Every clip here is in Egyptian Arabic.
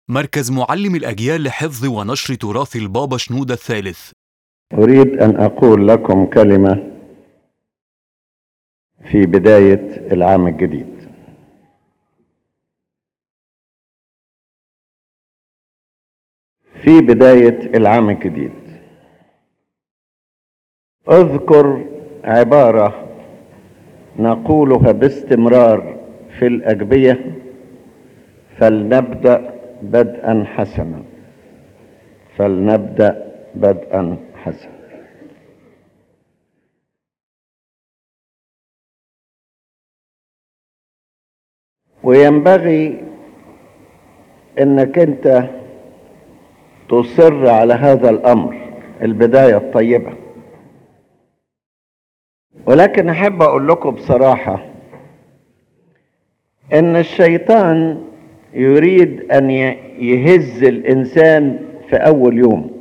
مركز معلم الأجيال لحفظ ونشر تراث البابا شنودة الثالث أريد أن أقول لكم كلمة في بداية العام الجديد في بداية العام الجديد اذكر عبارة نقولها باستمرار في الأجبية فلنبدأ بدءا حسنا فلنبدأ بدءا حسنا وينبغي انك انت تصر على هذا الامر البدايه الطيبه ولكن احب اقول لكم بصراحه ان الشيطان يريد ان يهز الانسان في اول يوم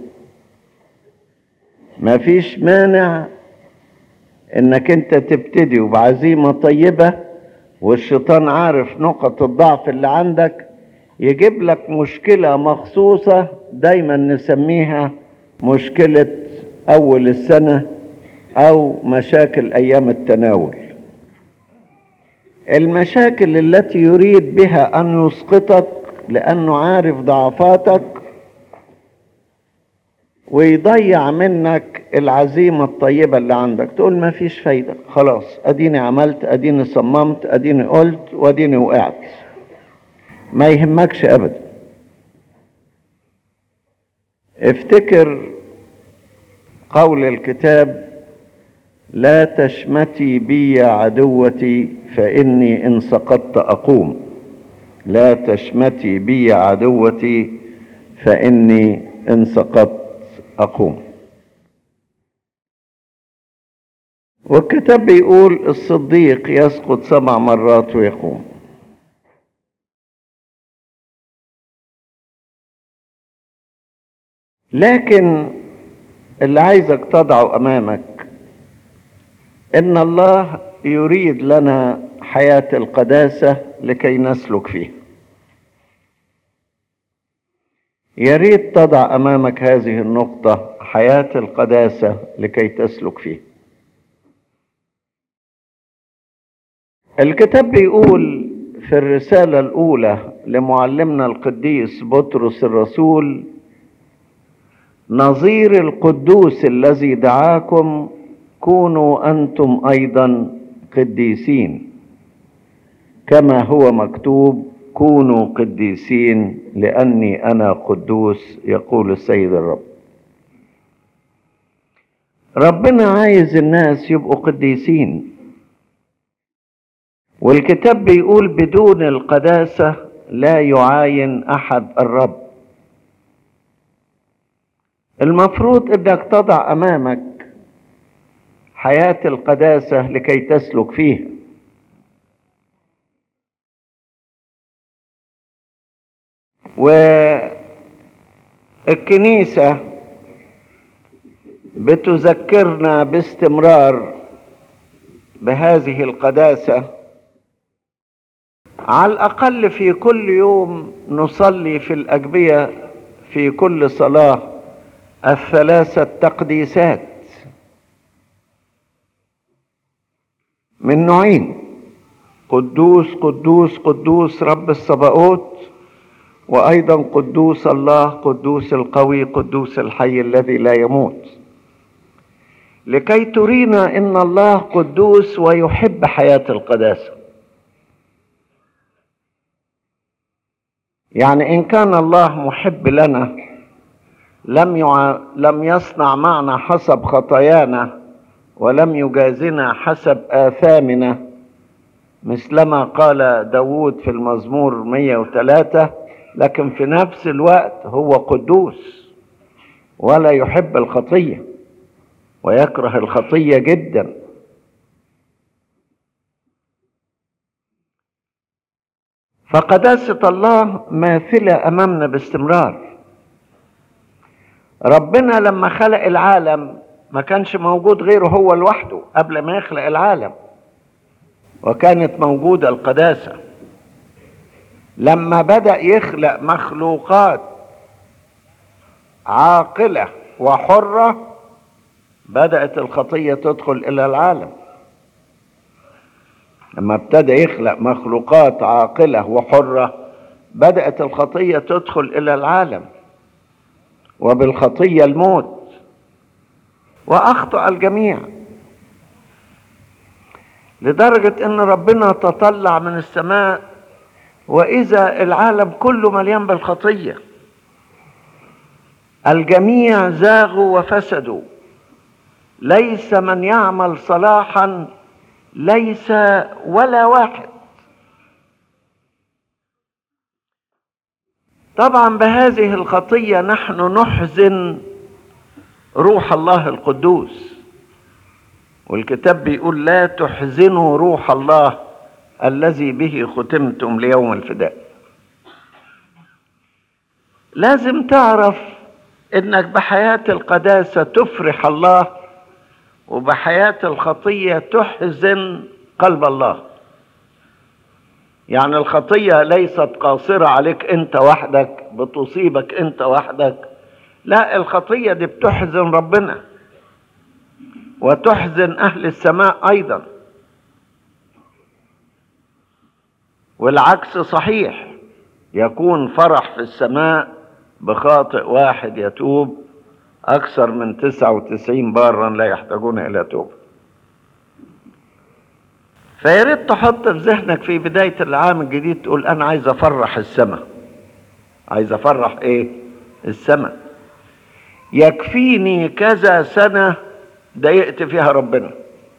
ما فيش مانع انك انت تبتدي بعزيمه طيبه والشيطان عارف نقط الضعف اللي عندك يجيب لك مشكله مخصوصه دايما نسميها مشكله اول السنه او مشاكل ايام التناول المشاكل التي يريد بها ان يسقطك لانه عارف ضعفاتك ويضيع منك العزيمة الطيبة اللي عندك تقول ما فيش فايدة خلاص اديني عملت اديني صممت اديني قلت واديني وقعت ما يهمكش ابدا افتكر قول الكتاب لا تشمتي بي يا عدوتي فاني ان سقطت اقوم لا تشمتي بي يا عدوتي فاني ان سقطت أقوم والكتاب بيقول الصديق يسقط سبع مرات ويقوم لكن اللي عايزك تضعه أمامك إن الله يريد لنا حياة القداسة لكي نسلك فيها يا ريت تضع امامك هذه النقطه حياه القداسه لكي تسلك فيه الكتاب بيقول في الرساله الاولى لمعلمنا القديس بطرس الرسول نظير القدوس الذي دعاكم كونوا انتم ايضا قديسين كما هو مكتوب كونوا قديسين لاني انا قدوس يقول السيد الرب ربنا عايز الناس يبقوا قديسين والكتاب بيقول بدون القداسه لا يعاين احد الرب المفروض انك تضع امامك حياه القداسه لكي تسلك فيها والكنيسة بتذكرنا باستمرار بهذه القداسة على الأقل في كل يوم نصلي في الأجبية في كل صلاة الثلاثة تقديسات من نوعين قدوس قدوس قدوس رب الصباؤوت وايضا قدوس الله قدوس القوي قدوس الحي الذي لا يموت لكي ترينا ان الله قدوس ويحب حياه القداسه يعني ان كان الله محب لنا لم يع... لم يصنع معنا حسب خطايانا ولم يجازنا حسب آثامنا مثلما قال داود في المزمور 103 لكن في نفس الوقت هو قدوس ولا يحب الخطيه ويكره الخطيه جدا فقداسه الله ماثله امامنا باستمرار ربنا لما خلق العالم ما كانش موجود غيره هو لوحده قبل ما يخلق العالم وكانت موجوده القداسه لما بدأ يخلق مخلوقات عاقلة وحرة بدأت الخطية تدخل إلى العالم لما ابتدى يخلق مخلوقات عاقلة وحرة بدأت الخطية تدخل إلى العالم وبالخطية الموت وأخطأ الجميع لدرجة إن ربنا تطلع من السماء وإذا العالم كله مليان بالخطية الجميع زاغوا وفسدوا ليس من يعمل صلاحا ليس ولا واحد طبعا بهذه الخطيه نحن نحزن روح الله القدوس والكتاب بيقول لا تحزنوا روح الله الذي به ختمتم ليوم الفداء لازم تعرف انك بحياه القداسه تفرح الله وبحياه الخطيه تحزن قلب الله يعني الخطيه ليست قاصره عليك انت وحدك بتصيبك انت وحدك لا الخطيه دي بتحزن ربنا وتحزن اهل السماء ايضا والعكس صحيح يكون فرح في السماء بخاطئ واحد يتوب أكثر من تسعة وتسعين بارا لا يحتاجون إلى توبة فياريت تحط في ذهنك في بداية العام الجديد تقول أنا عايز أفرح السماء عايز أفرح إيه السماء يكفيني كذا سنة ضايقت فيها ربنا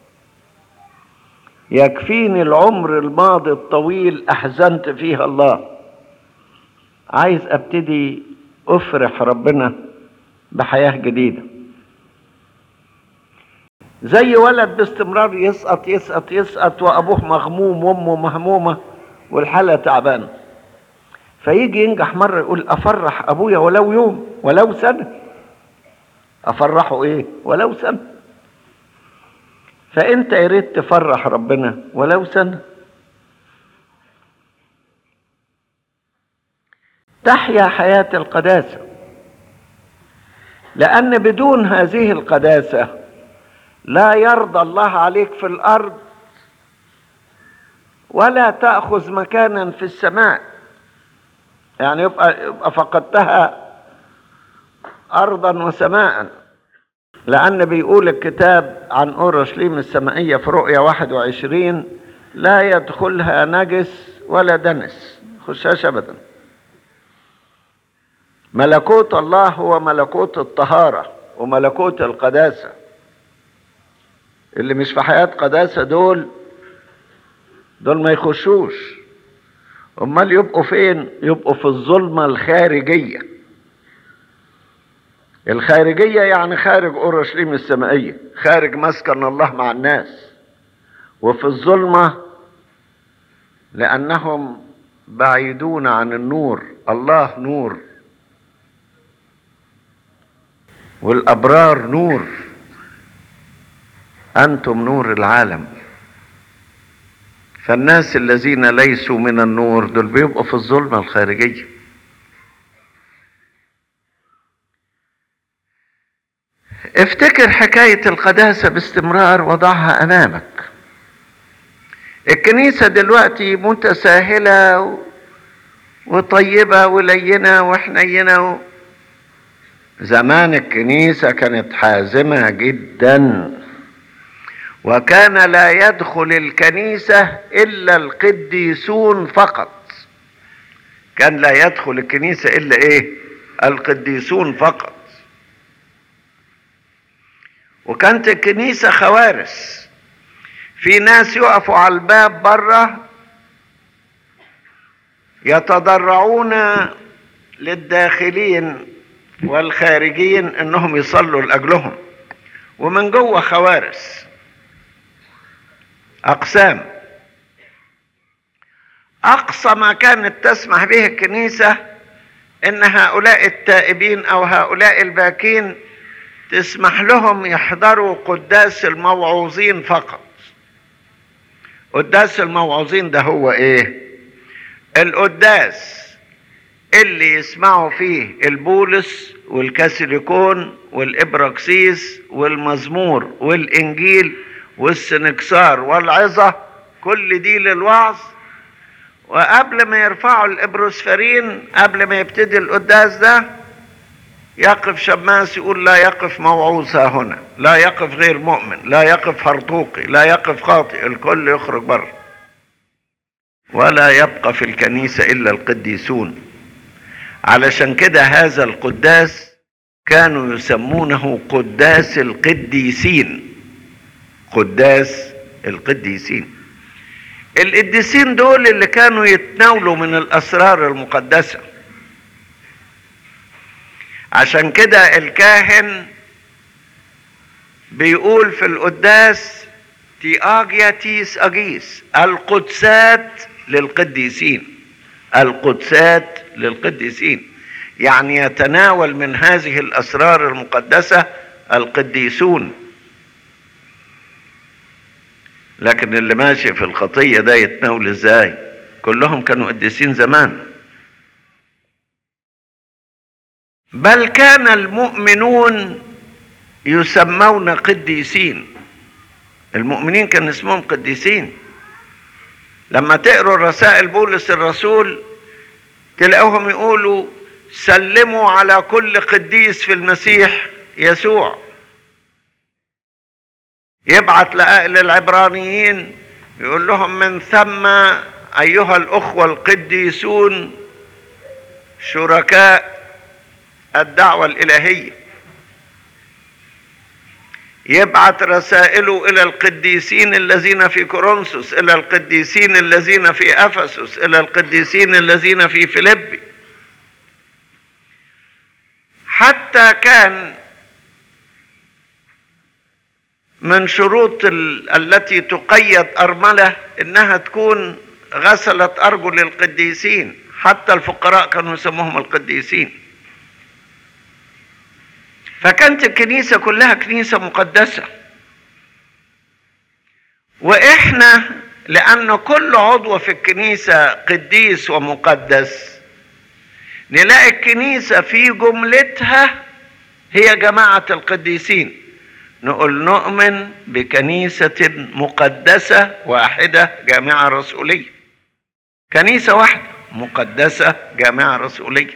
يكفيني العمر الماضي الطويل أحزنت فيها الله عايز أبتدي أفرح ربنا بحياة جديدة زي ولد باستمرار يسقط يسقط يسقط وأبوه مغموم وأمه مهمومة والحالة تعبانة فيجي ينجح مرة يقول أفرح أبويا ولو يوم ولو سنة أفرحه إيه ولو سنة فأنت يا ريت تفرح ربنا ولو سنة تحيا حياة القداسة لأن بدون هذه القداسة لا يرضى الله عليك في الأرض ولا تأخذ مكانا في السماء يعني يبقى, يبقى فقدتها أرضا وسماء لأن بيقول الكتاب عن أورشليم السمائية في رؤية 21 لا يدخلها نجس ولا دنس خشاش أبدا ملكوت الله هو ملكوت الطهارة وملكوت القداسة اللي مش في حياة قداسة دول دول ما يخشوش امال يبقوا فين يبقوا في الظلمة الخارجية الخارجية يعني خارج أورشليم السمائية خارج مسكن الله مع الناس وفي الظلمة لأنهم بعيدون عن النور الله نور والأبرار نور أنتم نور العالم فالناس الذين ليسوا من النور دول بيبقوا في الظلمة الخارجية افتكر حكاية القداسة باستمرار وضعها أمامك الكنيسة دلوقتي متساهلة وطيبة ولينة وحنينة زمان الكنيسة كانت حازمة جدا وكان لا يدخل الكنيسة إلا القديسون فقط كان لا يدخل الكنيسة إلا إيه القديسون فقط وكانت الكنيسة خوارس في ناس يقفوا على الباب بره يتضرعون للداخلين والخارجين انهم يصلوا لاجلهم ومن جوه خوارس اقسام اقصى ما كانت تسمح به الكنيسه ان هؤلاء التائبين او هؤلاء الباكين تسمح لهم يحضروا قداس الموعوظين فقط قداس الموعوظين ده هو ايه القداس اللي يسمعوا فيه البولس والكاثوليكون والإبراكسيس والمزمور والإنجيل والسنكسار والعظة كل دي للوعظ وقبل ما يرفعوا الإبروسفرين قبل ما يبتدي القداس ده يقف شماس يقول لا يقف موعوظ ها هنا لا يقف غير مؤمن لا يقف هرطوقي لا يقف خاطئ الكل يخرج بره ولا يبقى في الكنيسة إلا القديسون علشان كده هذا القداس كانوا يسمونه قداس القديسين قداس القديسين القديسين دول اللي كانوا يتناولوا من الأسرار المقدسة عشان كده الكاهن بيقول في القداس تياجياتيس أجيس القدسات للقديسين القدسات للقديسين يعني يتناول من هذه الأسرار المقدسة القديسون لكن اللي ماشي في الخطية ده يتناول ازاي كلهم كانوا قديسين زمان بل كان المؤمنون يسمون قديسين المؤمنين كان اسمهم قديسين لما تقروا رسائل بولس الرسول تلاقوهم يقولوا سلموا على كل قديس في المسيح يسوع يبعت للعبرانيين يقول لهم من ثم ايها الاخوه القديسون شركاء الدعوه الالهيه يبعت رسائله الى القديسين الذين في كورنثوس الى القديسين الذين في افسس الى القديسين الذين في فيلبي حتى كان من شروط ال- التي تقيد أرملة إنها تكون غسلت أرجل القديسين حتى الفقراء كانوا يسموهم القديسين فكانت الكنيسة كلها كنيسة مقدسة وإحنا لأن كل عضو في الكنيسة قديس ومقدس نلاقي الكنيسة في جملتها هي جماعة القديسين نقول نؤمن بكنيسة مقدسة واحدة جامعة رسولية كنيسة واحدة مقدسة جامعة رسولية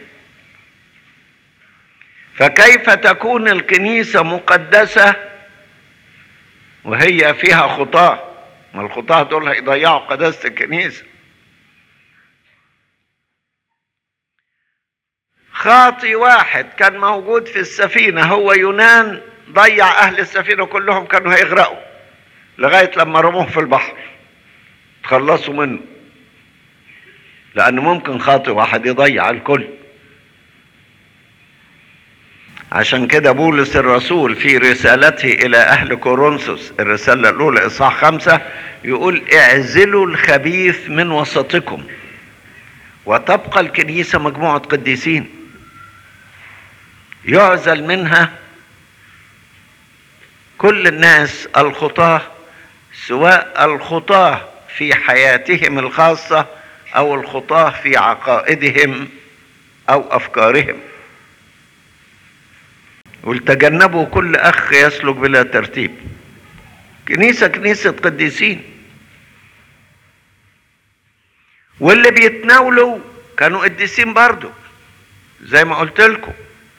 فكيف تكون الكنيسة مقدسة وهي فيها خطاة ما الخطاة دول هيضيعوا قداسة الكنيسة خاطي واحد كان موجود في السفينة هو يونان ضيع أهل السفينة كلهم كانوا هيغرقوا لغاية لما رموه في البحر تخلصوا منه لأنه ممكن خاطئ واحد يضيع الكل عشان كده بولس الرسول في رسالته إلى أهل كورنثوس الرسالة الأولى إصحاح خمسة يقول اعزلوا الخبيث من وسطكم وتبقى الكنيسة مجموعة قديسين يعزل منها كل الناس الخطاة سواء الخطاة في حياتهم الخاصة أو الخطاة في عقائدهم أو أفكارهم ولتجنبوا كل أخ يسلك بلا ترتيب كنيسة كنيسة قديسين واللي بيتناولوا كانوا قديسين برضو زي ما قلت لكم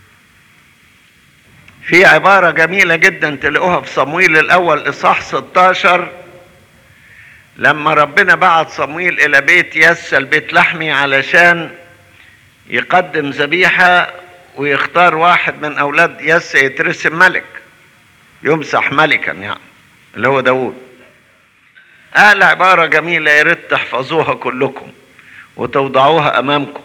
في عبارة جميلة جدا تلاقوها في صمويل الأول إصحاح 16 لما ربنا بعت صمويل إلى بيت يسى البيت لحمي علشان يقدم ذبيحة ويختار واحد من أولاد يسى يترسم ملك يمسح ملكا يعني اللي هو داوود قال عبارة جميلة يا ريت تحفظوها كلكم وتوضعوها أمامكم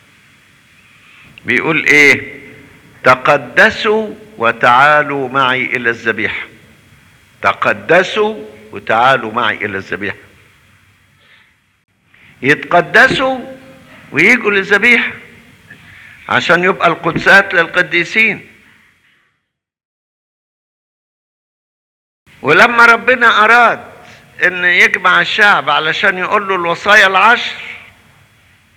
بيقول إيه تقدسوا وتعالوا معي إلى الذبيحة تقدسوا وتعالوا معي إلى الذبيحة يتقدسوا ويجوا للذبيحة عشان يبقى القدسات للقديسين ولما ربنا أراد ان يجمع الشعب علشان يقول له الوصايا العشر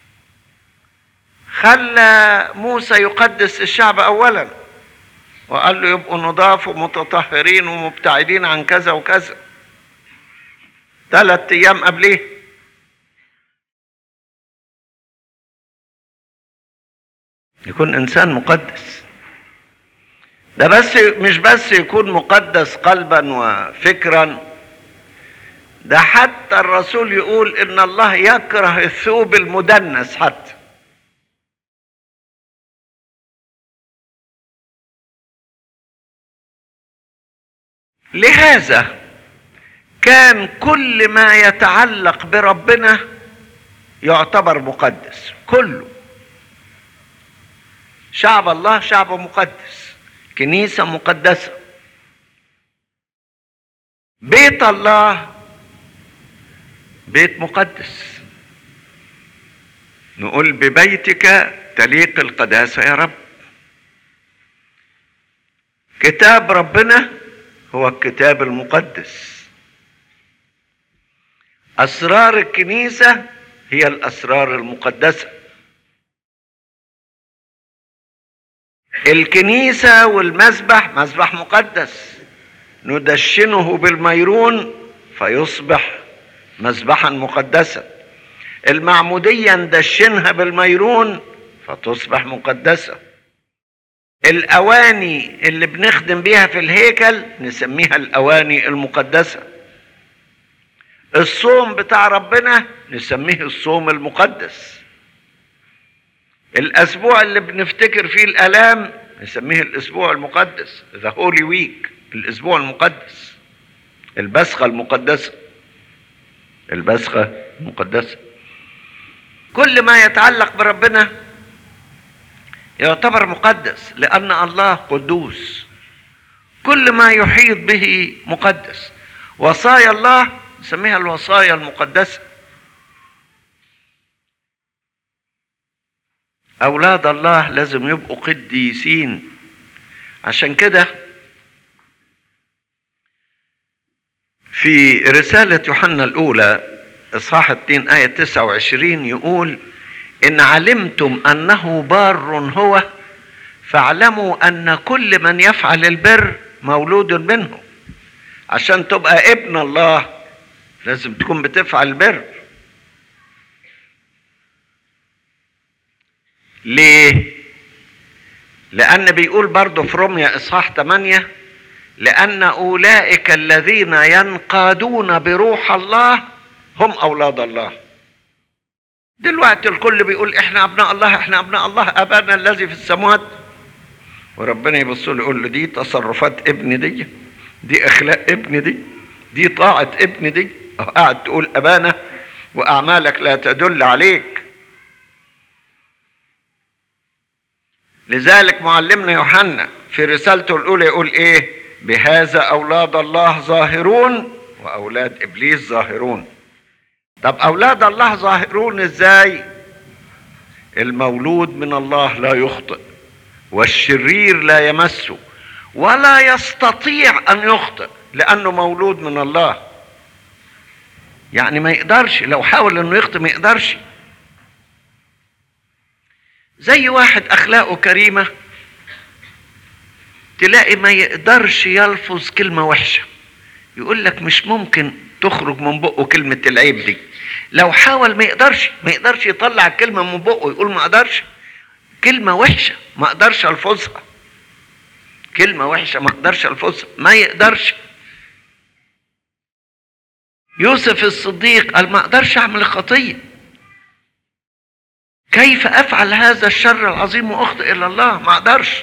خلى موسى يقدس الشعب اولا وقال له يبقوا نضاف ومتطهرين ومبتعدين عن كذا وكذا ثلاث ايام قبليه يكون انسان مقدس ده بس مش بس يكون مقدس قلبا وفكرا ده حتى الرسول يقول ان الله يكره الثوب المدنس حتى لهذا كان كل ما يتعلق بربنا يعتبر مقدس كله شعب الله شعب مقدس كنيسه مقدسه بيت الله بيت مقدس نقول ببيتك تليق القداسه يا رب كتاب ربنا هو الكتاب المقدس اسرار الكنيسه هي الاسرار المقدسه الكنيسه والمسبح مسبح مقدس ندشنه بالميرون فيصبح مسبحا مقدسا المعموديه ندشنها بالميرون فتصبح مقدسه الاواني اللي بنخدم بيها في الهيكل نسميها الاواني المقدسه الصوم بتاع ربنا نسميه الصوم المقدس الاسبوع اللي بنفتكر فيه الالام نسميه الاسبوع المقدس ذا هولي ويك الاسبوع المقدس البسخه المقدسه البسخه المقدسه كل ما يتعلق بربنا يعتبر مقدس لان الله قدوس كل ما يحيط به مقدس وصايا الله نسميها الوصايا المقدسه اولاد الله لازم يبقوا قديسين عشان كده في رسالة يوحنا الأولى إصحاح 2 آية 29 يقول إن علمتم أنه بار هو فاعلموا أن كل من يفعل البر مولود منه عشان تبقى ابن الله لازم تكون بتفعل البر ليه؟ لأن بيقول برضه في روميا إصحاح 8 لأن أولئك الذين ينقادون بروح الله هم أولاد الله دلوقتي الكل بيقول احنا ابناء الله احنا ابناء الله ابانا الذي في السماوات وربنا يبص له يقول له دي تصرفات ابن دي دي اخلاق ابن دي دي طاعة ابن دي أهو قاعد تقول ابانا واعمالك لا تدل عليك لذلك معلمنا يوحنا في رسالته الاولى يقول ايه بهذا اولاد الله ظاهرون واولاد ابليس ظاهرون طب اولاد الله ظاهرون ازاي المولود من الله لا يخطئ والشرير لا يمسه ولا يستطيع ان يخطئ لانه مولود من الله يعني ما يقدرش لو حاول انه يخطئ ما يقدرش زي واحد اخلاقه كريمه تلاقي ما يقدرش يلفظ كلمه وحشه يقول لك مش ممكن تخرج من بقه كلمه العيب دي لو حاول ما يقدرش ما يقدرش يطلع الكلمه من بقه يقول ما اقدرش كلمه وحشه ما اقدرش الفظها كلمه وحشه ما اقدرش الفظها ما يقدرش يوسف الصديق قال ما اقدرش اعمل خطيه كيف افعل هذا الشر العظيم واخطئ الى الله ما اقدرش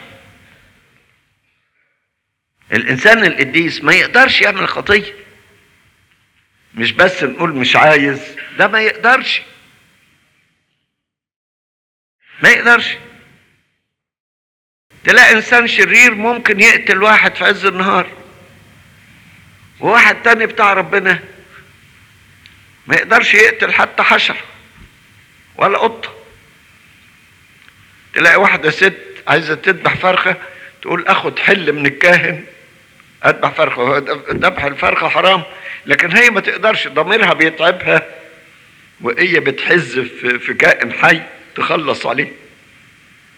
الانسان القديس ما يقدرش يعمل خطيه مش بس نقول مش عايز ده ما يقدرش ما يقدرش تلاقي انسان شرير ممكن يقتل واحد في عز النهار وواحد تاني بتاع ربنا ما يقدرش يقتل حتى حشرة ولا قطة تلاقي واحدة ست عايزة تذبح فرخة تقول اخد حل من الكاهن اذبح فرخة ذبح الفرخة حرام لكن هي ما تقدرش ضميرها بيتعبها وهي بتحز في, في كائن حي تخلص عليه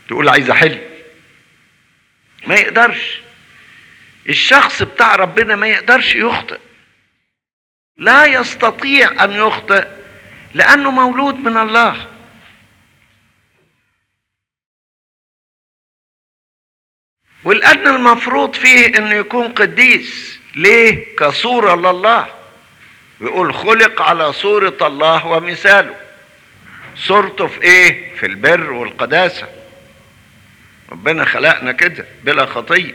تقول عايز احل ما يقدرش الشخص بتاع ربنا ما يقدرش يخطئ لا يستطيع ان يخطئ لانه مولود من الله والأدنى المفروض فيه انه يكون قديس ليه كصورة لله بيقول خلق على صورة الله ومثاله صورته في ايه في البر والقداسة ربنا خلقنا كده بلا خطية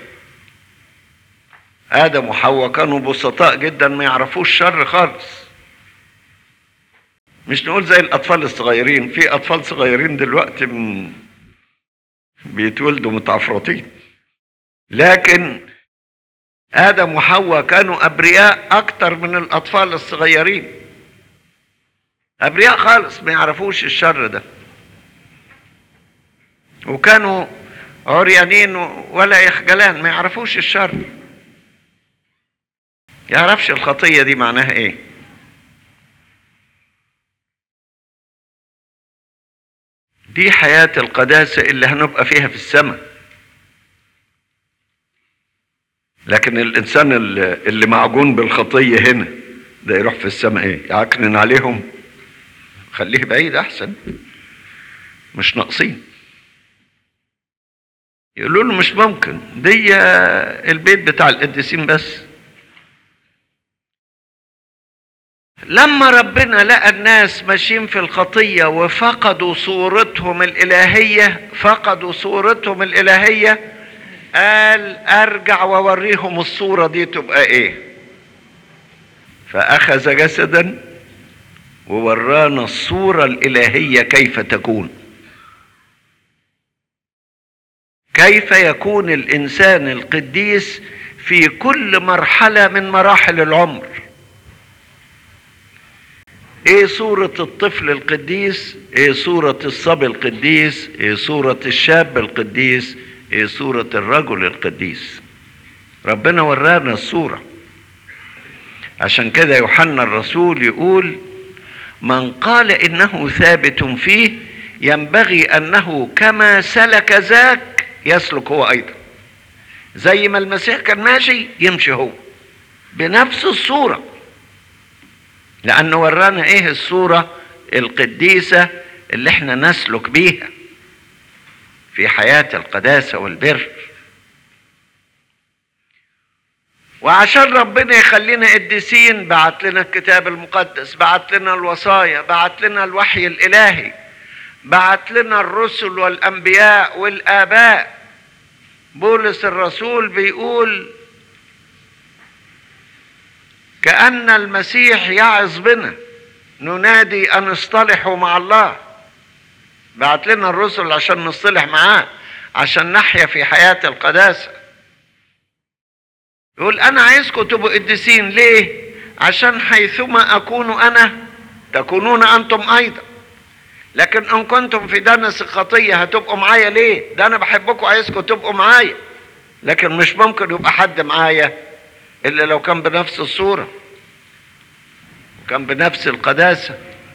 آدم وحواء كانوا بسطاء جدا ما يعرفوش شر خالص مش نقول زي الأطفال الصغيرين في أطفال صغيرين دلوقتي من بيتولدوا متعفرطين لكن آدم وحواء كانوا أبرياء أكتر من الأطفال الصغيرين أبرياء خالص ما يعرفوش الشر ده وكانوا عريانين ولا يخجلان ما يعرفوش الشر يعرفش الخطية دي معناها ايه دي حياة القداسة اللي هنبقى فيها في السماء لكن الانسان اللي, اللي معجون بالخطيه هنا ده يروح في السماء ايه يعكنن عليهم خليه بعيد احسن مش ناقصين يقولوا له مش ممكن دي البيت بتاع القديسين بس لما ربنا لقى الناس ماشيين في الخطية وفقدوا صورتهم الإلهية فقدوا صورتهم الإلهية قال ارجع واوريهم الصورة دي تبقى ايه فاخذ جسدا وورانا الصورة الالهية كيف تكون كيف يكون الانسان القديس في كل مرحلة من مراحل العمر ايه صورة الطفل القديس ايه صورة الصبي القديس ايه صورة الشاب القديس ايه صورة الرجل القديس ربنا ورانا الصورة عشان كده يوحنا الرسول يقول من قال انه ثابت فيه ينبغي انه كما سلك ذاك يسلك هو ايضا زي ما المسيح كان ماشي يمشي هو بنفس الصورة لانه ورانا ايه الصورة القديسة اللي احنا نسلك بيها في حياة القداسة والبر وعشان ربنا يخلينا قديسين بعت لنا الكتاب المقدس بعت لنا الوصايا بعت لنا الوحي الإلهي بعت لنا الرسل والأنبياء والآباء بولس الرسول بيقول كأن المسيح يعظ بنا ننادي أن اصطلحوا مع الله بعت لنا الرسل عشان نصطلح معاه عشان نحيا في حياة القداسة يقول أنا عايزكم تبقوا قديسين ليه؟ عشان حيثما أكون أنا تكونون أنتم أيضا لكن إن كنتم في دنس الخطية هتبقوا معايا ليه؟ ده أنا بحبكم عايزكم تبقوا معايا لكن مش ممكن يبقى حد معايا إلا لو كان بنفس الصورة كان بنفس القداسة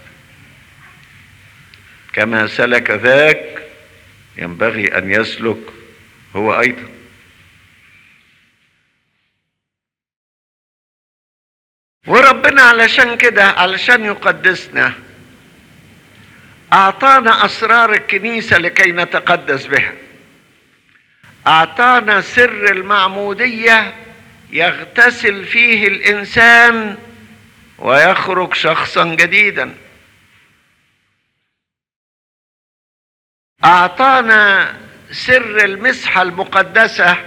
كما سلك ذاك ينبغي أن يسلك هو أيضا وربنا علشان كده علشان يقدسنا أعطانا أسرار الكنيسة لكي نتقدس بها أعطانا سر المعمودية يغتسل فيه الإنسان ويخرج شخصا جديدا أعطانا سر المسحة المقدسة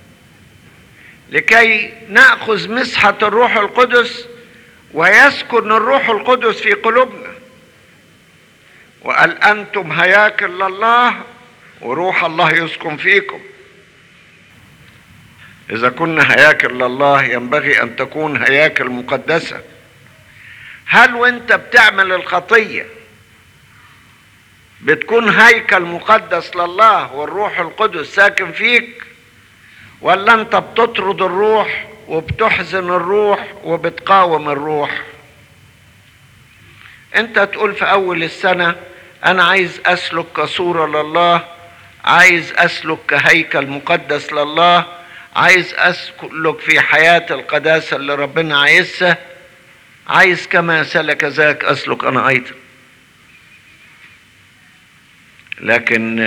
لكي نأخذ مسحة الروح القدس ويسكن الروح القدس في قلوبنا وقال أنتم هياكل لله وروح الله يسكن فيكم إذا كنا هياكل لله ينبغي أن تكون هياكل مقدسة هل وانت بتعمل الخطية بتكون هيكل مقدس لله والروح القدس ساكن فيك ولا انت بتطرد الروح وبتحزن الروح وبتقاوم الروح انت تقول في اول السنة انا عايز اسلك كصورة لله عايز اسلك كهيكل مقدس لله عايز اسلك في حياة القداسة اللي ربنا عايزها عايز كما سلك ذاك اسلك انا ايضا لكن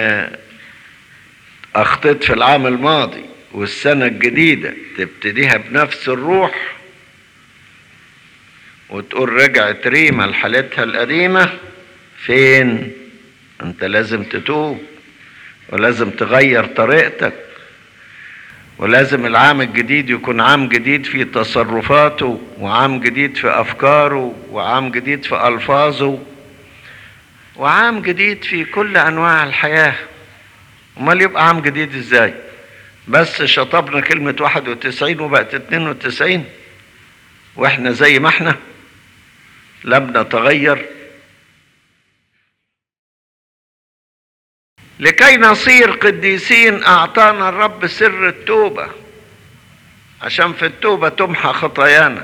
اخطيت في العام الماضي والسنة الجديدة تبتديها بنفس الروح وتقول رجعت ريما لحالتها القديمة فين انت لازم تتوب ولازم تغير طريقتك ولازم العام الجديد يكون عام جديد في تصرفاته وعام جديد في افكاره وعام جديد في الفاظه وعام جديد في كل انواع الحياه امال يبقى عام جديد ازاي بس شطبنا كلمة واحد وتسعين وبقت اتنين وتسعين واحنا زي ما احنا لم نتغير لكي نصير قديسين اعطانا الرب سر التوبة عشان في التوبة تمحى خطايانا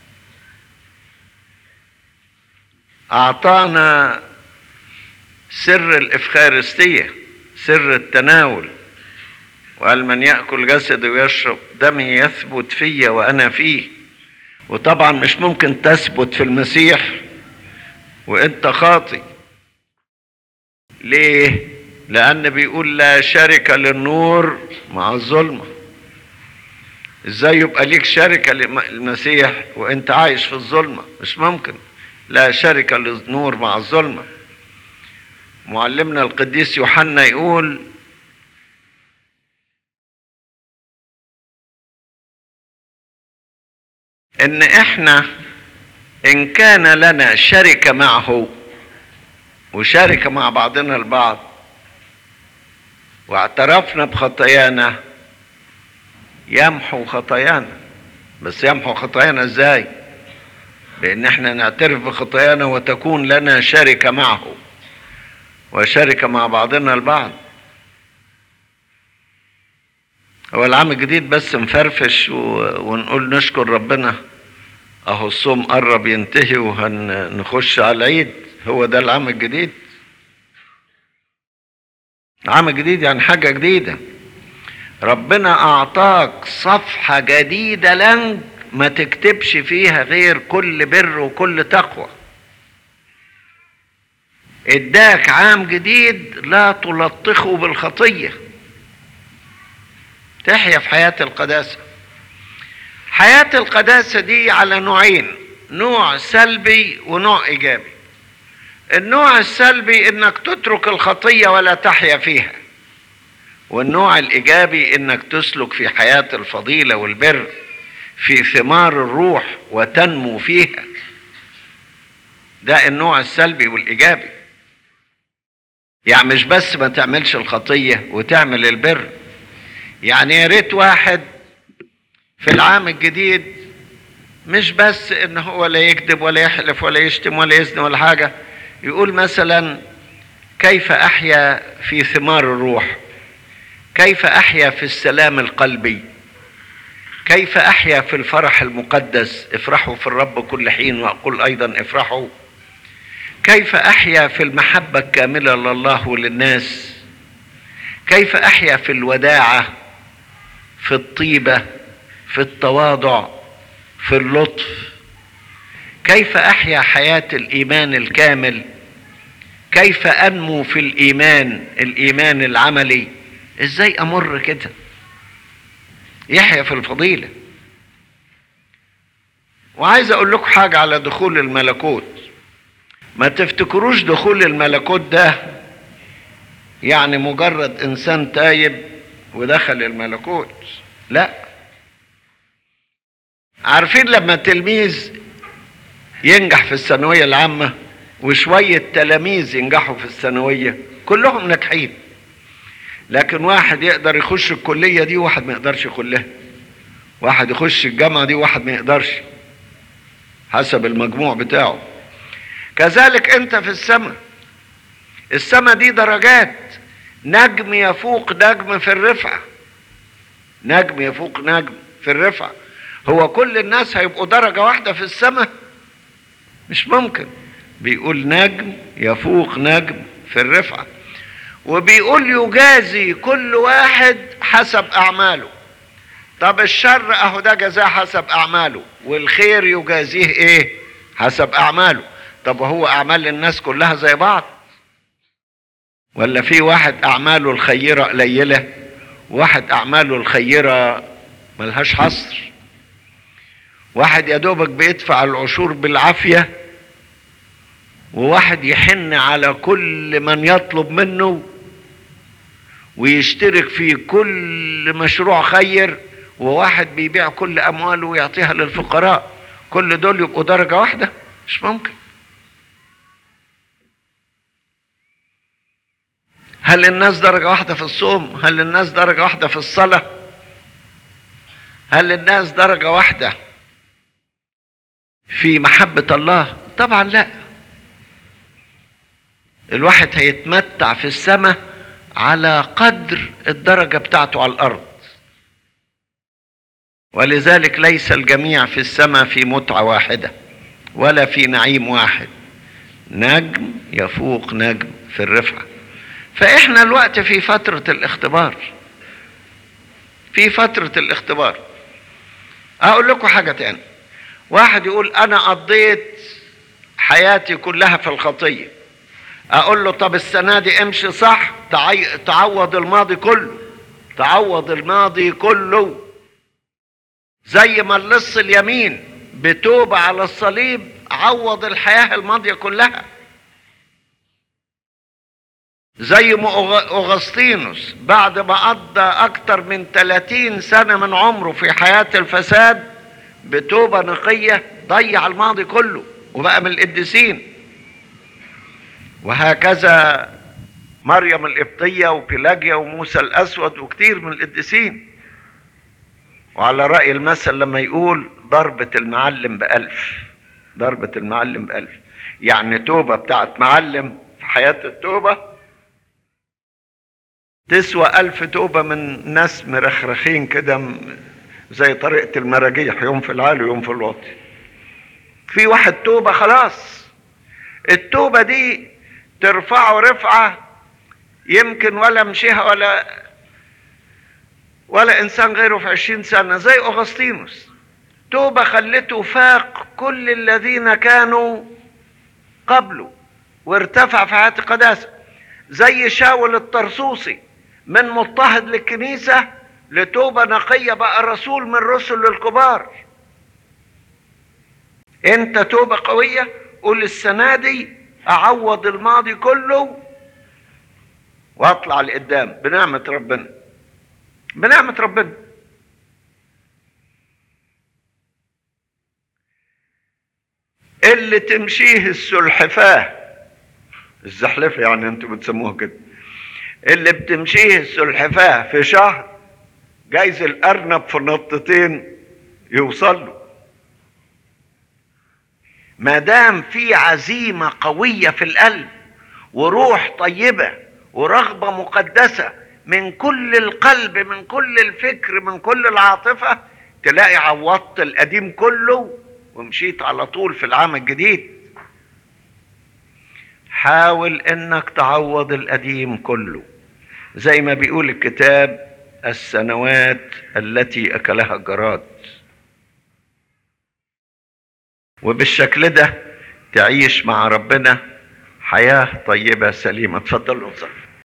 اعطانا سر الافخارستية سر التناول وقال من يأكل جسدي ويشرب دمي يثبت فيا وأنا فيه وطبعا مش ممكن تثبت في المسيح وانت خاطي ليه لأن بيقول لا شركة للنور مع الظلمة ازاي يبقى ليك شركة للمسيح وانت عايش في الظلمة مش ممكن لا شركة للنور مع الظلمة معلمنا القديس يوحنا يقول ان احنا ان كان لنا شركة معه وشركة مع بعضنا البعض واعترفنا بخطايانا يمحو خطايانا بس يمحو خطايانا ازاي بان احنا نعترف بخطايانا وتكون لنا شركة معه وشركة مع بعضنا البعض هو العام الجديد بس نفرفش و... ونقول نشكر ربنا اهو الصوم قرب ينتهي وهنخش على العيد هو ده العام الجديد العام الجديد يعني حاجة جديدة ربنا اعطاك صفحة جديدة لنج ما تكتبش فيها غير كل بر وكل تقوى اداك عام جديد لا تلطخه بالخطيه تحيا في حياة القداسة حياة القداسة دي على نوعين نوع سلبي ونوع إيجابي النوع السلبي إنك تترك الخطية ولا تحيا فيها والنوع الإيجابي إنك تسلك في حياة الفضيلة والبر في ثمار الروح وتنمو فيها ده النوع السلبي والإيجابي يعني مش بس ما تعملش الخطية وتعمل البر يعني يا ريت واحد في العام الجديد مش بس ان هو لا يكذب ولا يحلف ولا يشتم ولا يزني ولا حاجه يقول مثلا كيف احيا في ثمار الروح كيف احيا في السلام القلبي كيف احيا في الفرح المقدس افرحوا في الرب كل حين واقول ايضا افرحوا كيف احيا في المحبه الكامله لله وللناس كيف احيا في الوداعه في الطيبه في التواضع في اللطف كيف احيا حياه الايمان الكامل كيف انمو في الايمان الايمان العملي ازاي امر كده يحيا في الفضيله وعايز اقول لكم حاجه على دخول الملكوت ما تفتكروش دخول الملكوت ده يعني مجرد انسان تايب ودخل الملكوت لا عارفين لما تلميذ ينجح في الثانوية العامة وشوية تلاميذ ينجحوا في الثانوية كلهم ناجحين لكن واحد يقدر يخش الكلية دي وواحد ما يقدرش يخلها واحد يخش الجامعة دي وواحد ما يقدرش حسب المجموع بتاعه كذلك انت في السماء السماء دي درجات نجم يفوق نجم في الرفعة نجم يفوق نجم في الرفعة هو كل الناس هيبقوا درجة واحدة في السماء مش ممكن بيقول نجم يفوق نجم في الرفعة وبيقول يجازي كل واحد حسب اعماله طب الشر اهو ده جزاه حسب اعماله والخير يجازيه ايه حسب اعماله طب وهو اعمال الناس كلها زي بعض ولا في واحد اعماله الخيره قليله واحد اعماله الخيره ملهاش حصر واحد يا دوبك بيدفع العشور بالعافيه وواحد يحن على كل من يطلب منه ويشترك في كل مشروع خير وواحد بيبيع كل امواله ويعطيها للفقراء كل دول يبقوا درجه واحده مش ممكن هل الناس درجه واحده في الصوم هل الناس درجه واحده في الصلاه هل الناس درجه واحده في محبه الله طبعا لا الواحد هيتمتع في السماء على قدر الدرجة بتاعته على الأرض ولذلك ليس الجميع في السماء في متعة واحدة ولا في نعيم واحد نجم يفوق نجم في الرفعة فإحنا الوقت في فترة الاختبار في فترة الاختبار أقول لكم حاجة تاني واحد يقول أنا قضيت حياتي كلها في الخطيه اقول له طب السنه دي امشي صح تعي... تعوض الماضي كله تعوض الماضي كله زي ما اللص اليمين بتوبة على الصليب عوض الحياة الماضية كلها زي ما أغسطينوس بعد ما قضى أكتر من 30 سنة من عمره في حياة الفساد بتوبة نقية ضيع الماضي كله وبقى من القديسين وهكذا مريم القبطية وبيلاجيا وموسى الأسود وكتير من القديسين وعلى رأي المثل لما يقول ضربة المعلم بألف ضربة المعلم بألف يعني توبة بتاعت معلم في حياة التوبة تسوى ألف توبة من ناس مرخرخين كده زي طريقة المراجيح يوم في العالي ويوم في الواطي في واحد توبة خلاص التوبة دي ترفعه رفعة يمكن ولا مشيها ولا ولا إنسان غيره في عشرين سنة زي أغسطينوس توبة خلته فاق كل الذين كانوا قبله وارتفع في حياة القداسة زي شاول الطرسوسي من مضطهد للكنيسة لتوبة نقية بقى رسول من رسل الكبار انت توبة قوية قول السنة دي اعوض الماضي كله واطلع لقدام بنعمة ربنا بنعمة ربنا اللي تمشيه السلحفاه الزحلفة يعني انتوا بتسموها كده اللي بتمشيه السلحفاه في شهر جايز الارنب في نطتين يوصل له ما دام في عزيمة قوية في القلب وروح طيبة ورغبة مقدسة من كل القلب من كل الفكر من كل العاطفة تلاقي عوضت القديم كله ومشيت على طول في العام الجديد حاول انك تعوض القديم كله زي ما بيقول الكتاب السنوات التي اكلها الجراد وبالشكل ده تعيش مع ربنا حياة طيبة سليمة اتفضلوا صلوا